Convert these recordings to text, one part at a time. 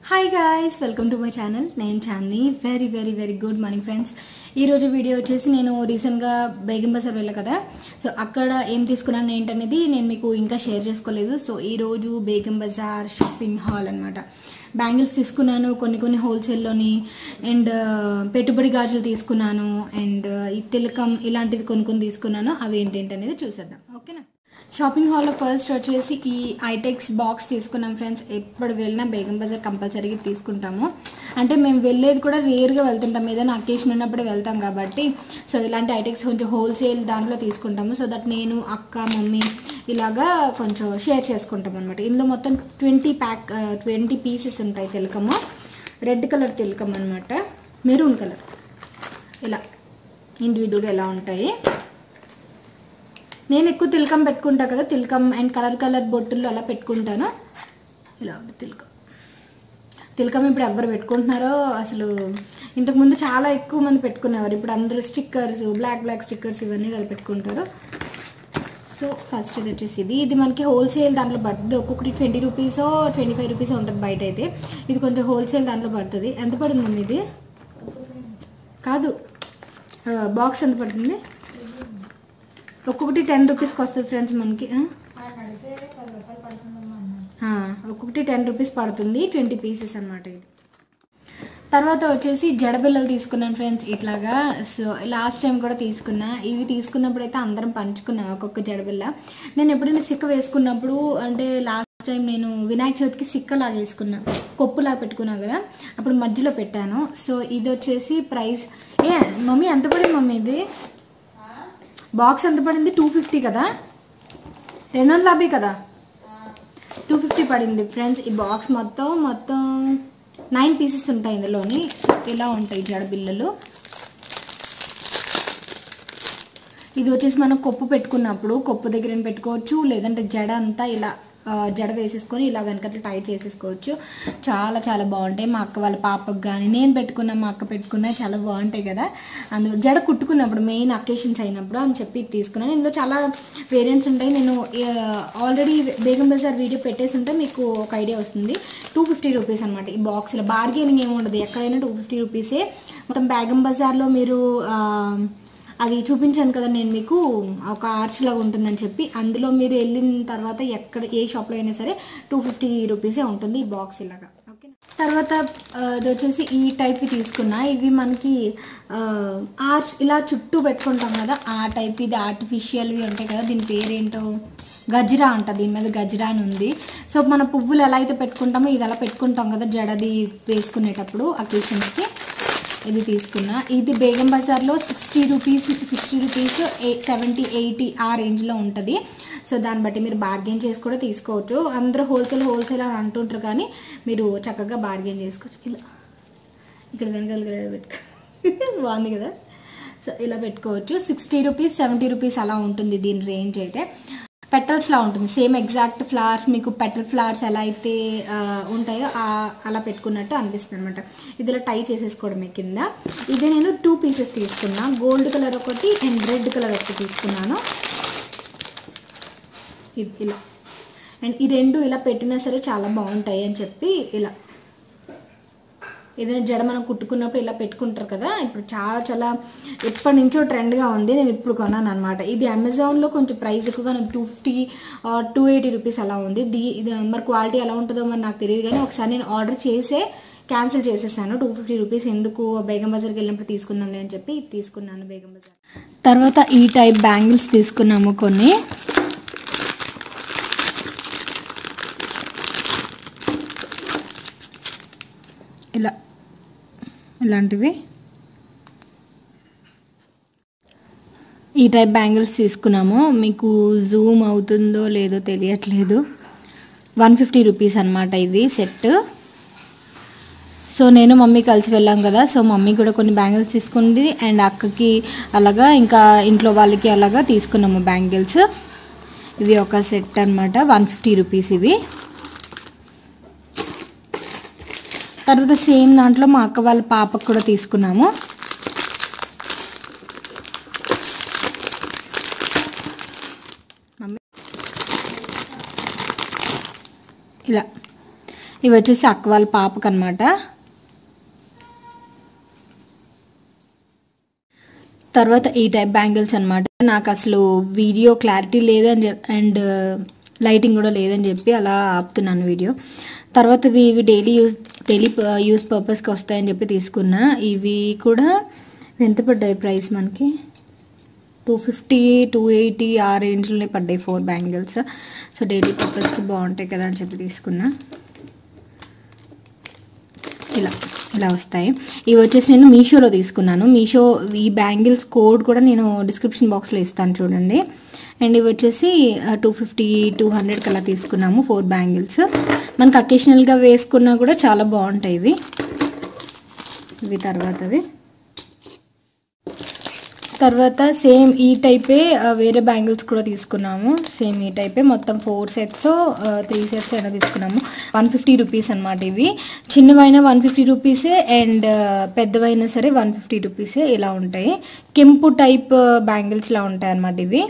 Hi guys welcome to my channel నేను Chandini very very very good morning friends ఈరోజు video వచ్చేసి నేను రీసెంట్గా బేగం బజార్ వెళ్ళా కదా సో అక్కడ ఏం తీసుకున్నాను ఏంటనేది నేను మీకు ఇంకా షేర్ చేసుకోలేదు సో ఈరోజు బేగం బజార్ షాపింగ్ హాల్ అనమాట బ్యాంగిల్స్ తీసుకున్నాను కొన్ని కొన్ని హోల్సేల్లోని అండ్ పెట్టుబడి గాజులు తీసుకున్నాను అండ్ ఈ తిలకం ఇలాంటివి కొన్ని కొన్ని తీసుకున్నాను అవి ఏంటేంటి అనేది చూసేద్దాం ఓకేనా షాపింగ్ హాల్లో ఫస్ట్ వచ్చేసి ఈ ఐటెక్స్ బాక్స్ తీసుకున్నాం ఫ్రెండ్స్ ఎప్పుడు వెళ్ళినా బేగం బజార్ కంపల్సరీగా తీసుకుంటాము అంటే మేము వెళ్ళేది కూడా రేర్గా వెళ్తుంటాం ఏదైనా అకేషన్ ఉన్నప్పుడే వెళ్తాం కాబట్టి సో ఇలాంటి ఐటెక్స్ కొంచెం హోల్సేల్ దాంట్లో తీసుకుంటాము సో దట్ నేను అక్క మమ్మీ ఇలాగా కొంచెం షేర్ చేసుకుంటాం అనమాట ఇందులో మొత్తం ట్వంటీ ప్యాక్ ట్వంటీ పీసెస్ ఉంటాయి తిలకము రెడ్ కలర్ తిలకం అనమాట మెరూన్ కలర్ ఇలా ఇండివిజువల్గా ఎలా ఉంటాయి నేను ఎక్కువ తిలకం పెట్టుకుంటా కదా తిలకం అండ్ కలర్ కలర్ బొట్టులు అలా పెట్టుకుంటాను ఇలా ఉంది తిలకం తిలకం ఇప్పుడు ఎవరు పెట్టుకుంటున్నారో అసలు ఇంతకుముందు చాలా ఎక్కువ మంది పెట్టుకునేవారు ఇప్పుడు అందరూ స్టిక్కర్స్ బ్లాక్ బ్లాక్ స్టిక్కర్స్ ఇవన్నీ కలిపి పెట్టుకుంటారు సో ఫస్ట్ ఇది వచ్చేసి ఇది ఇది మనకి హోల్సేల్ దాంట్లో పడుతుంది ఒక్కొక్కటి twenty rupees twenty five rupees ఉంటుంది బయట అయితే ఇది కొంచెం హోల్సేల్ దాంట్లో పడుతుంది ఎంత పడుతుంది ఇది కాదు బాక్స్ ఎంత పడుతుంది ఒక్కొక్కటి టెన్ రూపీస్కి వస్తుంది ఫ్రెండ్స్ మనకి ఆ? ఆ, ఒక్కొక్కటి టెన్ రూపీస్ పడుతుంది ట్వంటీ పీసెస్ అనమాట ఇది తర్వాత వచ్చేసి జడబిల్లలు తీసుకున్నాను ఫ్రెండ్స్ ఇట్లాగా సో లాస్ట్ టైం కూడా తీసుకున్నా ఇవి తీసుకున్నప్పుడు అయితే అందరం పంచుకున్నాం ఒక్కొక్క జడబిల్ల నేను ఎప్పుడైనా సిక్క వేసుకున్నప్పుడు అంటే లాస్ట్ టైం నేను వినాయక చవితికి సిక్కలాగా వేసుకున్నా కొప్పులాగా పెట్టుకున్నా కదా అప్పుడు మధ్యలో పెట్టాను సో ఇది వచ్చేసి ప్రైస్ ఏ మమ్మీ ఎంత పడింది మమ్మీ ఇది బాక్స్ ఎంత పడింది టూ ఫిఫ్టీ కదా రెండు వందల యాభై కదా టూ ఫిఫ్టీ పడింది ఫ్రెండ్స్ ఈ బాక్స్ మొత్తం మొత్తం నైన్ పీసెస్ ఉంటాయి ఇందులోని ఇలా ఉంటాయి జడ బిల్లలు ఇది వచ్చేసి మనం కొప్పు పెట్టుకున్నప్పుడు కొప్పు దగ్గర పెట్టుకోవచ్చు లేదంటే జడ అంతా ఇలా ఆ, జడ వేసేసుకొని ఇలా వెనకట్లు టై చేసేసుకోవచ్చు చాలా చాలా బాగుంటాయి మా అక్క వాళ్ళ పాపకు కానీ నేను పెట్టుకున్న మా అక్క పెట్టుకున్న చాలా బాగుంటాయి కదా అందులో జడ కుట్టుకున్నప్పుడు మెయిన్ అకేషన్స్ అయినప్పుడు అని చెప్పి ఇది తీసుకున్నాను ఇందులో చాలా వేరియంట్స్ ఉంటాయి నేను ఆల్రెడీ బేగం బజార్ వీడియో పెట్టేసి ఉంటే మీకు ఒక ఐడియా వస్తుంది టూ ఫిఫ్టీ రూపీస్ అనమాట ఈ బాక్స్లో బార్గెనింగ్ ఏమి ఉండదు ఎక్కడైనా టూ ఫిఫ్టీ రూపీసే మొత్తం బేగం బజార్లో మీరు ఆ, అది చూపించాను కదా నేను మీకు ఒక ఆర్చ్ లాగా ఉంటుందని చెప్పి అందులో మీరు వెళ్ళిన తర్వాత ఎక్కడ ఏ షాప్లో అయినా సరే టూ ఫిఫ్టీ రూపీసే ఉంటుంది ఈ బాక్స్ ఇలాగా ఓకే తర్వాత ఆ, ఇది వచ్చేసి ఈ టైప్వి తీసుకున్నా ఇవి మనకి ఆర్చ్ ఇలా చుట్టూ పెట్టుకుంటాం కదా ఆ టైప్ ఇది ఆర్టిఫిషియల్వి ఉంటాయి కదా దీని పేరేంటో గజ్రా అంట దీని మీద గజ్రా అని ఉంది సో మన పువ్వులు ఎలా అయితే పెట్టుకుంటామో ఇది అలా పెట్టుకుంటాం కదా జడది వేసుకునేటప్పుడు అకేషన్స్కి ఇది తీసుకున్నా ఇది బేగం బజార్లో sixty rupees sixty rupees seventy eighty ఆ రేంజ్లో ఉంటుంది సో దాన్ని బట్టి మీరు బార్గెన్ చేసి కూడా తీసుకోవచ్చు అందరూ హోల్సేల్ హోల్సేల్ అని అంటుంటారు కానీ మీరు చక్కగా బార్గెన్ చేసుకోవచ్చు ఇలా ఇక్కడ వెనకాల పెట్టు బాగుంది కదా సో ఇలా పెట్టుకోవచ్చు సిక్స్టీ రూపీస్ సెవెంటీ రూపీస్ అలా ఉంటుంది దీని రేంజ్ అయితే పెటల్స్లా ఉంటుంది సేమ్ ఎగ్జాక్ట్ ఫ్లవర్స్ మీకు పెటల్ ఫ్లవర్స్ ఎలా అయితే ఆ, ఉంటాయో ఆ- అలా పెట్టుకున్నట్టు అనిపిస్తుంది అనమాట ఇదిలా టై చేసేసుకోవడమే కింద ఇది నేను టూ పీసెస్ తీసుకున్నా గోల్డ్ కలర్ ఒకటి అండ్ రెడ్ కలర్ ఒకటి తీసుకున్నాను ఇది ఇలా అండ్ ఈ రెండు ఇలా పెట్టినా సరే చాలా బాగుంటాయి అని చెప్పి ఇలా ఏదైనా జడ మనం కుట్టుకున్నప్పుడు ఇలా పెట్టుకుంటారు కదా ఇప్పుడు చాలా చాలా ఎప్పటి నుంచో ట్రెండ్గా ఉంది నేను ఇప్పుడు కొన్నాను అనమాట ఇది అమెజాన్లో కొంచెం ప్రైస్ ఎక్కువగా two fifty two eighty rupees అలా ఉంది దీ ఇది మరి క్వాలిటీ ఎలా ఉంటుందో మరి నాకు తెలియదు కానీ ఒకసారి నేను ఆర్డర్ చేసే క్యాన్సిల్ చేసేసాను టూ ఫిఫ్టీ రూపీస్ ఎందుకు బేగం బజార్కి వెళ్ళినప్పుడు తీసుకుందాంలే అని చెప్పి ఇది తీసుకున్నాను బేగం బజార్ తర్వాత ఈ టైప్ బ్యాంగిల్స్ తీసుకున్నాము కొన్ని ఇలా ఇలాంటివి ఈ టైప్ బ్యాంగిల్స్ తీసుకున్నాము మీకు జూమ్ అవుతుందో లేదో తెలియట్లేదు వన్ ఫిఫ్టీ రూపీస్ అనమాట ఇది సెట్ సో నేను మమ్మీ కలిసి వెళ్ళాం కదా సో మమ్మీ కూడా కొన్ని బ్యాంగిల్స్ తీసుకుంది అండ్ అక్కకి అలాగా ఇంకా ఇంట్లో వాళ్ళకి అలాగా తీసుకున్నాము బ్యాంగిల్స్ ఇవి ఒక సెట్ అనమాట వన్ ఫిఫ్టీ రూపీస్ ఇవి తర్వాత సేమ్ దాంట్లో మా అక్క వాళ్ళ పాపకు కూడా తీసుకున్నాము మమ్మీ ఇలా ఇవి వచ్చేసి అక్క వాళ్ళ పాపకు అనమాట తర్వాత ఈ టైప్ బ్యాంగిల్స్ అనమాట నాకు అసలు వీడియో క్లారిటీ లేదని చెప్ అండ్ లైటింగ్ కూడా లేదని చెప్పి అలా ఆపుతున్నాను వీడియో తర్వాత ఇవి ఇవి డైలీ యూస్ డైలీ యూస్ పర్పస్కి వస్తాయని చెప్పి తీసుకున్నా ఇవి కూడా ఎంత పడ్డాయి ప్రైస్ మనకి టూ ఫిఫ్టీ టూ ఎయిటీ ఆ రేంజ్లోనే పడ్డాయి ఫోర్ బ్యాంగిల్స్ సో డైలీ పర్పస్కి బాగుంటాయి కదా అని చెప్పి తీసుకున్నా ఇలా ఇలా వస్తాయి ఇవి వచ్చేసి నేను మీషోలో తీసుకున్నాను మీషో ఈ బ్యాంగిల్స్ కోడ్ కూడా నేను డిస్క్రిప్షన్ బాక్స్లో ఇస్తాను చూడండి అండ్ ఇవి వచ్చేసి టూ ఫిఫ్టీ టూ హండ్రెడ్కి అలా తీసుకున్నాము ఫోర్ బ్యాంగిల్స్ మనకు అకేషనల్గా వేసుకున్నా కూడా చాలా బాగుంటాయి ఇవి ఇవి తర్వాతవి తర్వాత సేమ్ ఈ టైపే ఆ, వేరే బ్యాంగిల్స్ కూడా తీసుకున్నాము సేమ్ ఈ టైపే మొత్తం ఫోర్ సెట్స్ త్రీ సెట్స్ అయినా తీసుకున్నాము వన్ ఫిఫ్టీ రూపీస్ అనమాట ఇవి చిన్నవైనా వన్ ఫిఫ్టీ రూపీసే అండ్ పెద్దవైనా సరే వన్ ఫిఫ్టీ రూపీసే ఇలా ఉంటాయి కెంపు టైప్ బ్యాంగిల్స్లా ఉంటాయి అన్నమాట ఇవి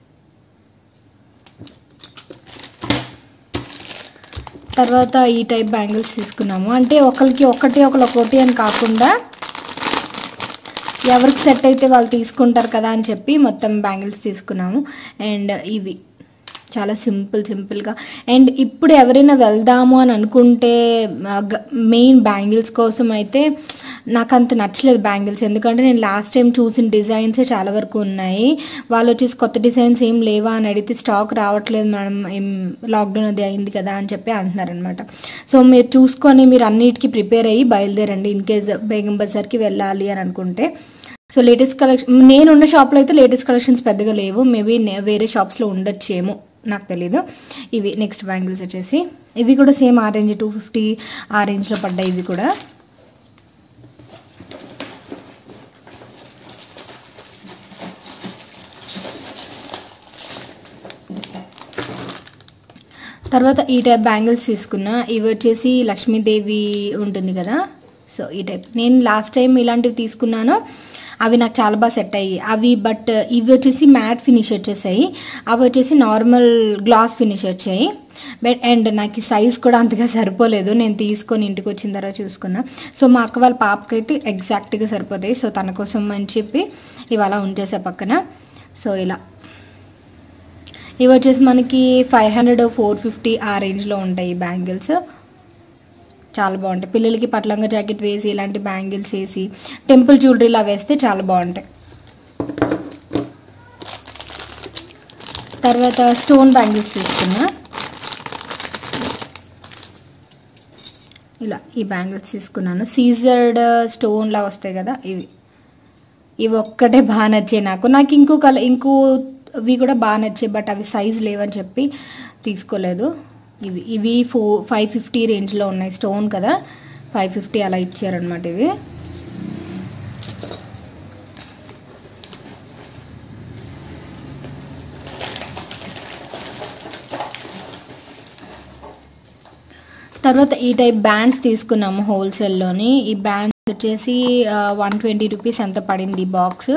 తర్వాత ఈ టైప్ బ్యాంగిల్స్ తీసుకున్నాము అంటే ఒకరికి ఒకటి ఒకరు ఒకటి అని కాకుండా ఎవరికి సెట్ అయితే వాళ్ళు తీసుకుంటారు కదా అని చెప్పి మొత్తం బ్యాంగిల్స్ తీసుకున్నాము అండ్ ఇవి చాలా సింపుల్ సింపుల్గా అండ్ ఇప్పుడు ఎవరైనా వెళ్దాము అని అనుకుంటే మెయిన్ బ్యాంగిల్స్ కోసం అయితే నాకు అంత నచ్చలేదు బ్యాంగిల్స్ ఎందుకంటే నేను లాస్ట్ టైం చూసిన డిజైన్సే చాలా వరకు ఉన్నాయి వాళ్ళు వచ్చేసి కొత్త డిజైన్స్ ఏం లేవా అని అడిగితే స్టాక్ రావట్లేదు మేడం ఏం లాక్డౌన్ అది అయింది కదా అని చెప్పి అంటున్నారనమాట సో మీరు చూసుకొని మీరు అన్నిటికీ ప్రిపేర్ అయ్యి బయలుదేరండి ఇన్ కేస్ బేగం బజార్కి వెళ్ళాలి అని అనుకుంటే సో లేటెస్ట్ కలెక్షన్ నేనున్న షాప్లో అయితే లేటెస్ట్ కలెక్షన్స్ పెద్దగా లేవు మేబీ వేరే షాప్స్లో ఉండొచ్చేమో నాకు తెలీదు ఇవి నెక్స్ట్ బ్యాంగిల్స్ వచ్చేసి ఇవి కూడా సేమ్ ఆ రేంజ్ టూ ఫిఫ్టీ ఆ రేంజ్లో పడ్డాయి ఇవి కూడా తర్వాత ఈ టైప్ బ్యాంగిల్స్ తీసుకున్నా ఇవి వచ్చేసి లక్ష్మీదేవి ఉంటుంది కదా సో ఈ టైప్ నేను లాస్ట్ టైం ఇలాంటివి తీసుకున్నాను అవి నాకు చాలా బాగా సెట్ అయ్యాయి అవి బట్ ఇవి వచ్చేసి మ్యాట్ ఫినిష్ వచ్చేసాయి అవి వచ్చేసి నార్మల్ గ్లాస్ ఫినిష్ వచ్చాయి బట్ అండ్ నాకు ఈ సైజ్ కూడా అంతగా సరిపోలేదు నేను తీసుకొని ఇంటికి వచ్చిన తర్వాత చూసుకున్నా సో మా అక్క వాళ్ళ పాపకైతే ఎగ్జాక్ట్గా సరిపోతాయి సో తన కోసం అని చెప్పి ఇవి అలా ఉంచేసా పక్కన సో ఇలా ఇవి వచ్చేసి మనకి ఫైవ్ హండ్రెడ్ ఫోర్ ఫిఫ్టీ ఆ రేంజ్లో ఉంటాయి ఈ బ్యాంగిల్స్ చాలా బాగుంటాయి పిల్లలకి పట్లంగా జాకెట్ వేసి ఇలాంటి బ్యాంగిల్స్ వేసి టెంపుల్ జ్యువెలరీలా వేస్తే చాలా బాగుంటాయి తర్వాత స్టోన్ బ్యాంగిల్స్ తీసుకున్నా ఇలా ఈ బ్యాంగిల్స్ తీసుకున్నాను సీజర్డ్ స్టోన్ లా వస్తాయి కదా ఇవి ఇవి ఒక్కటే బాగా నచ్చాయి నాకు నాకు ఇంకో కలర్ ఇంకో ఇవి కూడా బాగా నచ్చాయి బట్ అవి సైజ్ లేవని చెప్పి తీసుకోలేదు ఇవి ఇవి ఫో ఫైవ్ ఫిఫ్టీ రేంజ్లో ఉన్నాయి స్టోన్ కదా ఫైవ్ ఫిఫ్టీ అలా ఇచ్చారనమాట ఇవి తర్వాత ఈ టైప్ బ్యాండ్స్ తీసుకున్నాము హోల్సేల్లోని ఈ బ్యాండ్స్ వచ్చేసి వన్ ట్వంటీ రూపీస్ ఎంత పడింది ఈ బాక్స్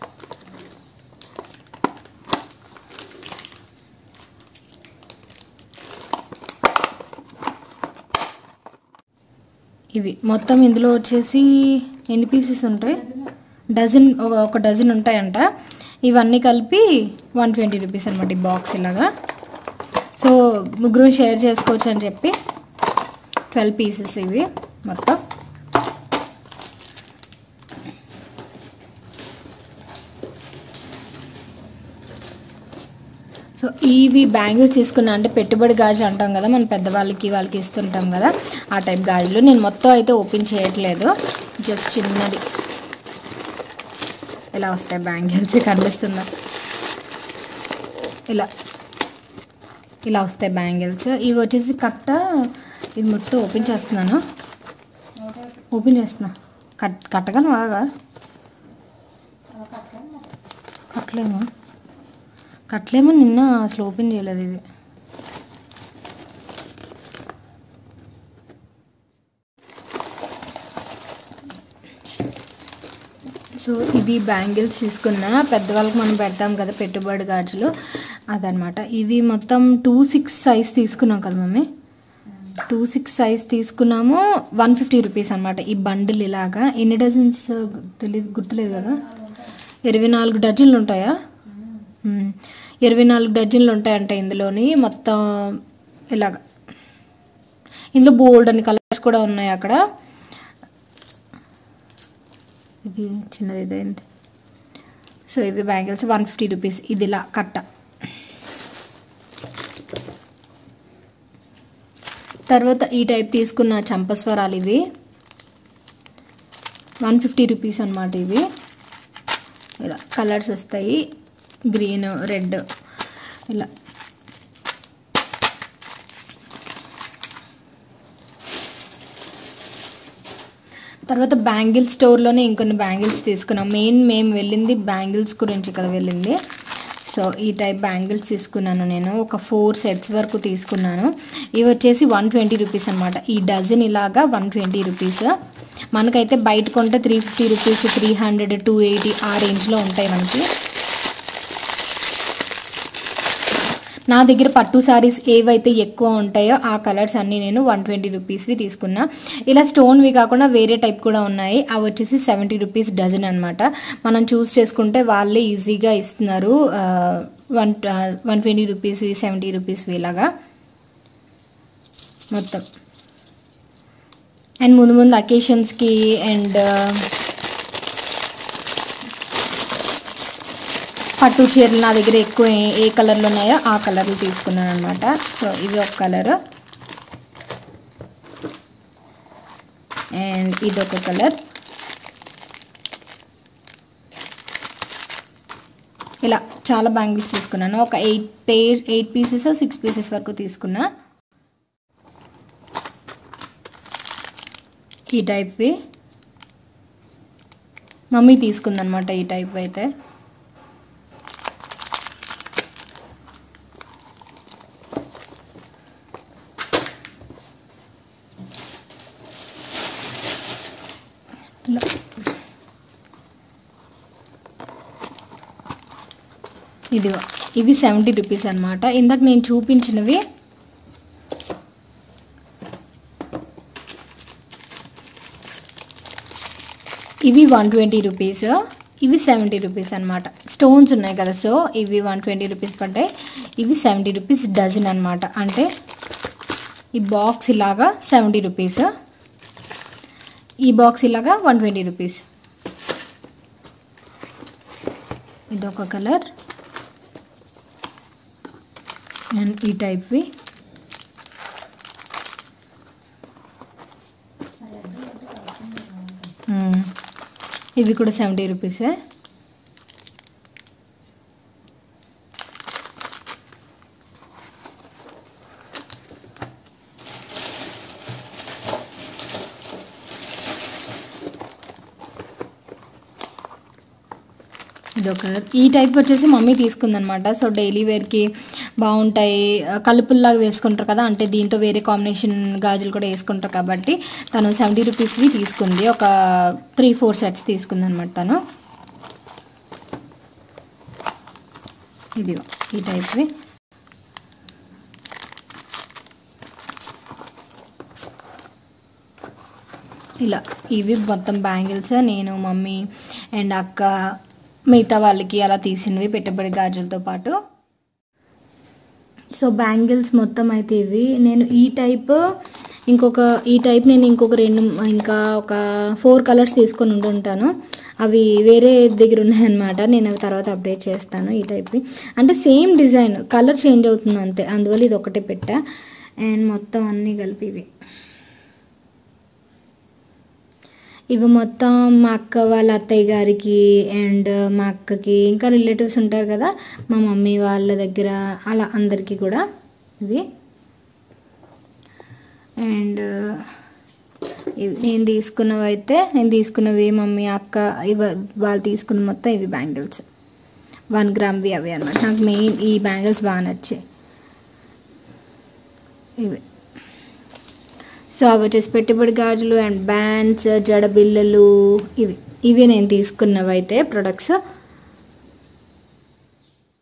ఇవి మొత్తం ఇందులో వచ్చేసి ఎన్ని పీసెస్ ఉంటాయి డజన్ ఒక ఒక డజన్ ఉంటాయంట ఇవన్నీ కలిపి వన్ ట్వంటీ రూపీస్ అనమాట ఈ బాక్స్ ఇలాగా సో ముగ్గురు షేర్ చేసుకోవచ్చు అని చెప్పి ట్వెల్వ్ పీసెస్ ఇవి మొత్తం సో ఇవి బ్యాంగిల్స్ తీసుకున్నా అంటే పెట్టుబడి గాజు అంటాం కదా మన పెద్దవాళ్ళకి వాళ్ళకి ఇస్తుంటాం కదా ఆ టైప్ గాజులు నేను మొత్తం అయితే ఓపెన్ చేయట్లేదు జస్ట్ చిన్నది ఇలా వస్తాయి బ్యాంగిల్స్ కనిపిస్తుందా ఇలా ఇలా వస్తాయి బ్యాంగిల్స్ ఇవి వచ్చేసి కట్ట ఇది మొత్తం ఓపెన్ చేస్తున్నాను ఓపెన్ చేస్తున్నా కట్ కట్టగలను బాగా కట్టలేము కట్టలేమో నిన్న అసలు ఓపెన్ చేయలేదు ఇది సో ఇవి బ్యాంగిల్స్ తీసుకున్నా పెద్దవాళ్ళకి మనం పెడతాం కదా పెట్టుబడి గాజులు అదనమాట ఇవి మొత్తం టూ సిక్స్ సైజ్ తీసుకున్నాం కదా మమ్మీ టూ సిక్స్ సైజ్ తీసుకున్నాము వన్ ఫిఫ్టీ రూపీస్ అనమాట ఈ బండిల్ ఇలాగా ఎన్ని డజన్స్ తెలియదు గుర్తులేదు కదా ఇరవై నాలుగు డజన్లు ఉంటాయా మ్మ్. ఇరవై నాలుగు డజన్లు ఉంటాయంట ఇందులోని మొత్తం ఇలాగ ఇందులో బోల్డ్ అని కలర్స్ కూడా ఉన్నాయి అక్కడ ఇది చిన్నది ఇదేంటి సో ఇవి బ్యాంగిల్స్ వన్ ఫిఫ్టీ రూపీస్ ఇది ఇలా కట్ట తర్వాత ఈ టైప్ తీసుకున్న చంపస్వరాలు ఇవి వన్ ఫిఫ్టీ రూపీస్ అనమాట ఇవి ఇలా కలర్స్ వస్తాయి గ్రీన్ రెడ్ ఇలా తర్వాత బ్యాంగిల్ స్టోర్లోనే ఇంకొన్ని బ్యాంగిల్స్ తీసుకున్నాం మెయిన్ మేము వెళ్ళింది బ్యాంగిల్స్ గురించి కదా వెళ్ళింది సో ఈ టైప్ బ్యాంగిల్స్ తీసుకున్నాను నేను ఒక ఫోర్ సెట్స్ వరకు తీసుకున్నాను ఇవి వచ్చేసి వన్ ట్వంటీ రూపీస్ అనమాట ఈ డజన్ ఇలాగా వన్ ట్వంటీ రూపీస్ మనకైతే బయట కొంటే three fifty rupees three hundred two eighty ఆ రేంజ్లో ఉంటాయి మనకి నా దగ్గర పట్టు సారీస్ ఏవైతే ఎక్కువ ఉంటాయో ఆ కలర్స్ అన్నీ నేను వన్ ట్వంటీ రూపీస్వి తీసుకున్నా ఇలా స్టోన్వి కాకుండా వేరే టైప్ కూడా ఉన్నాయి అవి వచ్చేసి సెవెంటీ రూపీస్ డజన్ అనమాట మనం చూస్ చేసుకుంటే వాళ్ళే ఈజీగా ఇస్తున్నారు వన్ వన్ ట్వంటీ రూపీస్వి సెవెంటీ రూపీస్వి ఇలాగా మొత్తం అండ్ ముందు ముందు అకేషన్స్కి అండ్ పట్టు చీరలు నా దగ్గర ఎక్కువ ఏ- ఏ కలర్లు ఉన్నాయో ఆ కలర్లు తీసుకున్నాను అనమాట సో ఇది ఒక కలర్ అండ్ ఇది ఒక కలర్ ఇలా చాలా బ్యాంగిల్స్ తీసుకున్నాను ఒక eight pair eight pieces six pieces వరకు తీసుకున్నా ఈ టైప్వి మమ్మీ తీసుకుందనమాట ఈ టైప్ అయితే ఇలా ఇదిగో ఇవి సెవెంటీ రూపీస్ అనమాట ఇందాక నేను చూపించినవి ఇవి వన్ ట్వంటీ రూపీస్ ఇవి సెవెంటీ రూపీస్ అనమాట స్టోన్స్ ఉన్నాయి కదా సో ఇవి వన్ ట్వంటీ రూపీస్ పడ్డాయి ఇవి సెవెంటీ రూపీస్ డజన్ అనమాట అంటే ఈ బాక్స్ ఇలాగా సెవెంటీ రూపీస్ ఈ బాక్స్ ఇలాగా వన్ ట్వంటీ రూపీస్ ఇదొక కలర్ అండ్ ఈ టైప్వి మ్మ్. ఇవి కూడా సెవెంటీ రూపీసే ఇది ఒక ఈ టైప్ వచ్చేసి మమ్మీ తీసుకుందనమాట సో డైలీ వేర్కి బాగుంటాయి ఆ, కలుపుల్లాగా వేసుకుంటారు కదా అంటే దీంతో వేరే కాంబినేషన్ గాజులు కూడా వేసుకుంటారు కాబట్టి తను సెవెంటీ రూపీస్వి తీసుకుంది ఒక త్రీ ఫోర్ సెట్స్ తీసుకుంది అనమాట తను ఇది ఈ టైప్వి ఇలా ఇవి మొత్తం బ్యాంగిల్స్ నేను మమ్మీ అండ్ అక్క మిగతా వాళ్ళకి అలా తీసినవి పెట్టుబడి గాజులతో పాటు సో బ్యాంగిల్స్ మొత్తం అయితే ఇవి నేను ఈ టైప్ ఇంకొక ఈ టైప్ నేను ఇంకొక రెండు ఇంకా ఒక ఫోర్ కలర్స్ తీసుకొని ఉంటుంటాను అవి వేరే దగ్గర ఉన్నాయన్నమాట నేను అవి తర్వాత అప్డేట్ చేస్తాను ఈ టైప్వి అంటే సేమ్ డిజైన్ కలర్ చేంజ్ అవుతుంది అంతే అందువల్ల ఇది ఒకటే పెట్టా అండ్ మొత్తం అన్నీ కలిపి ఇవి ఇవి మొత్తం మా అక్క వాళ్ళ అత్తయ్య గారికి అండ్ మా అక్కకి ఇంకా రిలేటివ్స్ ఉంటారు కదా మా మమ్మీ వాళ్ళ దగ్గర అలా అందరికీ కూడా ఇవి అండ్ ఇవి నేను తీసుకున్నవి అయితే నేను తీసుకున్నవి మమ్మీ అక్క ఇవి వాళ్ళు తీసుకున్న మొత్తం ఇవి బ్యాంగిల్స్ వన్ గ్రామ్వి అవి అనమాట నాకు మెయిన్ ఈ బ్యాంగిల్స్ బాగా నచ్చాయి ఇవి సో అవి వచ్చేసి పెట్టుబడి గాజులు అండ్ బ్యాండ్స్ జడబిళ్ళలు ఇవి ఇవి నేను తీసుకున్నవి అయితే ప్రొడక్ట్స్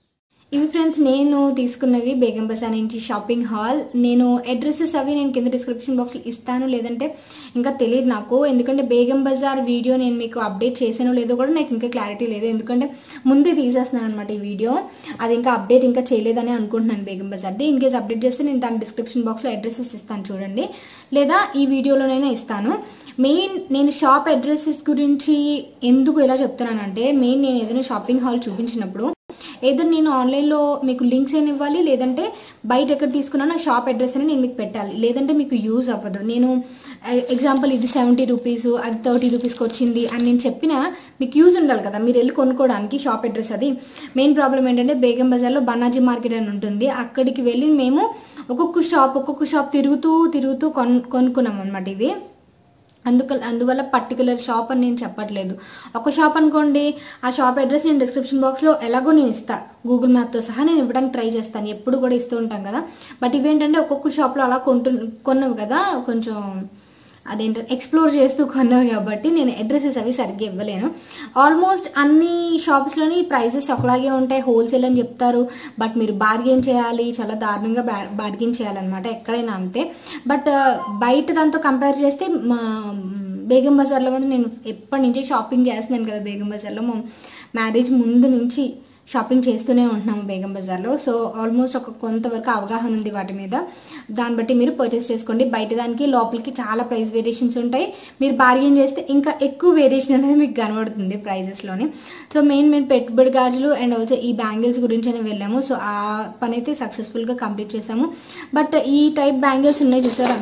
ఇవి ఫ్రెండ్స్ నేను తీసుకున్నవి బేగం బజార్ నుంచి షాపింగ్ హాల్ నేను అడ్రసెస్ అవి నేను కింద డిస్క్రిప్షన్ బాక్స్లో ఇస్తాను లేదంటే ఇంకా తెలియదు నాకు ఎందుకంటే బేగం బజార్ వీడియో నేను మీకు అప్డేట్ చేసానో లేదో కూడా నాకు ఇంకా క్లారిటీ లేదు ఎందుకంటే ముందే తీసేస్తున్నాను అనమాట ఈ వీడియో అది ఇంకా అప్డేట్ ఇంకా చేయలేదని అనుకుంటున్నాను బేగం బజార్ది ఇన్ కేస్ అప్డేట్ చేస్తే నేను దాని డిస్క్రిప్షన్ బాక్స్లో అడ్రసెస్ ఇస్తాను చూడండి లేదా ఈ వీడియోలోనైనా ఇస్తాను మెయిన్ నేను షాప్ అడ్రసెస్ గురించి ఎందుకు ఇలా చెప్తున్నానంటే మెయిన్ నేను ఏదైనా షాపింగ్ హాల్ చూపించినప్పుడు ఏదో నేను ఆన్లైన్లో మీకు లింక్స్ అయినా ఇవ్వాలి లేదంటే బయట ఎక్కడ తీసుకున్నా షాప్ అడ్రస్ అని నేను మీకు పెట్టాలి లేదంటే మీకు యూజ్ అవ్వదు నేను ఎగ్జాంపుల్ ఇది సెవెంటీ రూపీస్ అది థర్టీ రూపీస్కి వచ్చింది అని నేను చెప్పినా మీకు యూజ్ ఉండాలి కదా మీరు వెళ్ళి కొనుక్కోవడానికి షాప్ అడ్రస్ అది మెయిన్ ప్రాబ్లం ఏంటంటే బేగం బజార్లో బనాజీ మార్కెట్ అని ఉంటుంది అక్కడికి వెళ్ళి మేము ఒక్కొక్క షాప్ ఒక్కొక్క షాప్ తిరుగుతూ తిరుగుతూ కొన్ కొనుక్కున్నాం అనమాట ఇవి అందుక అందువల్ల పర్టికులర్ షాప్ అని నేను చెప్పట్లేదు ఒక షాప్ అనుకోండి ఆ షాప్ అడ్రస్ నేను డిస్క్రిప్షన్ బాక్స్లో ఎలాగో నేను ఇస్తాను గూగుల్ మ్యాప్తో సహా నేను ఇవ్వడానికి ట్రై చేస్తాను ఎప్పుడు కూడా ఇస్తూ ఉంటాం కదా బట్ ఇవేంటంటే ఒక్కొక్క షాప్లో అలా కొంటు కొన్నవి కదా కొంచెం అదేంటంటే ఎక్స్ప్లోర్ చేస్తూ కొన్నావు కాబట్టి నేను అడ్రసెస్ అవి సరిగ్గా ఇవ్వలేను ఆల్మోస్ట్ అన్ని షాప్స్లోని ప్రైసెస్ ఒకలాగే ఉంటాయి హోల్సేల్ అని చెప్తారు బట్ మీరు బార్గెన్ చేయాలి చాలా దారుణంగా బార్గెన్ చేయాలన్నమాట ఎక్కడైనా అంతే బట్ బయట దాంతో కంపేర్ చేస్తే మా బేగం బజార్లో కూడా నేను ఎప్పటి నుంచి షాపింగ్ చేస్తున్నాను కదా బేగం బజార్లో మా మ్యారేజ్ ముందు నుంచి షాపింగ్ చేస్తూనే ఉంటున్నాము బేగం బజార్లో సో ఆల్మోస్ట్ ఒక కొంతవరకు అవగాహన ఉంది వాటి మీద దాన్ని బట్టి మీరు పర్చేస్ చేసుకోండి బయట దానికి లోపలికి చాలా ప్రైస్ వేరియేషన్స్ ఉంటాయి మీరు బార్గెన్ చేస్తే ఇంకా ఎక్కువ వేరియేషన్ అనేది మీకు కనబడుతుంది ప్రైజెస్లోని సో మెయిన్ మెయిన్ పెట్టుబడి గాజులు అండ్ ఆల్సో ఈ బ్యాంగిల్స్ గురించి వెళ్ళాము సో ఆ పని అయితే సక్సెస్ఫుల్గా కంప్లీట్ చేసాము బట్ ఈ టైప్ బ్యాంగిల్స్ ఉన్నాయి చూసారా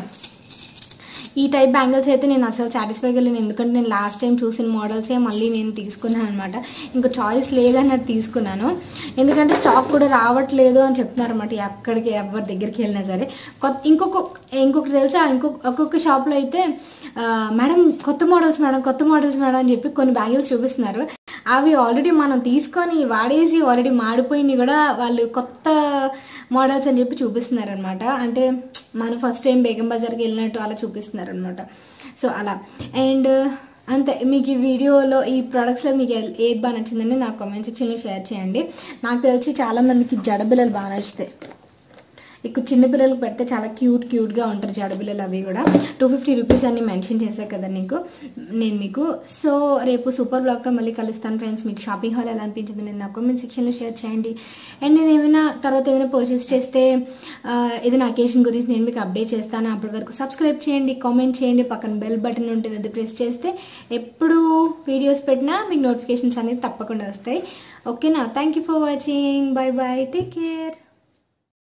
ఈ టైప్ బ్యాంగిల్స్ అయితే నేను అసలు సాటిస్ఫై కాలేను ఎందుకంటే నేను లాస్ట్ టైం చూసిన మోడల్సే మళ్ళీ నేను తీసుకున్నాను అనమాట ఇంకా చాయిస్ లేదన్నట్టు తీసుకున్నాను ఎందుకంటే స్టాక్ కూడా రావట్లేదు అని చెప్తున్నారు అనమాట ఎక్కడికి ఎవరి దగ్గరికి వెళ్ళినా సరే కొత్త ఇంకొక ఇంకొకటి తెలుసా ఇంకొక ఒక్కొక్క షాప్లో అయితే మేడం కొత్త మోడల్స్ మేడం కొత్త మోడల్స్ మేడం అని చెప్పి కొన్ని బ్యాంగిల్స్ చూపిస్తున్నారు అవి ఆల్రెడీ మనం తీసుకొని వాడేసి ఆల్రెడీ మాడిపోయినవి కూడా వాళ్ళు కొత్త మోడల్స్ అని చెప్పి చూపిస్తున్నారు అనమాట అంటే మనం ఫస్ట్ టైం బేగం బజార్కి వెళ్ళినట్టు అలా చూపిస్తున్నారు అనమాట సో అలా అండ్ అంతే మీకు ఈ వీడియోలో ఈ ప్రొడక్ట్స్లో మీకు ఏది బాగా నచ్చిందని నాకు కామెంట్ సెక్షన్లో షేర్ చేయండి నాకు తెలిసి చాలామందికి జడబిల్లలు బాగా నచ్చుతాయి ఎక్కువ చిన్నపిల్లలకు పెడితే చాలా క్యూట్ క్యూట్గా ఉంటారు జడబిల్లలు అవి కూడా టూ ఫిఫ్టీ రూపీస్ అని మెన్షన్ చేశాను కదా నీకు నేను మీకు సో రేపు సూపర్ బ్లాగ్తో మళ్ళీ కలుస్తాను ఫ్రెండ్స్ మీకు షాపింగ్ హాల్ ఎలా అనిపించింది నేను నా కామెంట్ సెక్షన్లో షేర్ చేయండి అండ్ నేను ఏమైనా తర్వాత ఏమైనా పర్చేస్ చేస్తే ఏదైనా అకేషన్ గురించి నేను మీకు అప్డేట్ చేస్తాను అప్పటి వరకు సబ్స్క్రైబ్ చేయండి కామెంట్ చేయండి పక్కన బెల్ బటన్ ఉంటుంది అది ప్రెస్ చేస్తే ఎప్పుడు వీడియోస్ పెట్టినా మీకు నోటిఫికేషన్స్ అనేది తప్పకుండా వస్తాయి ఓకేనా thank you for watching bye bye take care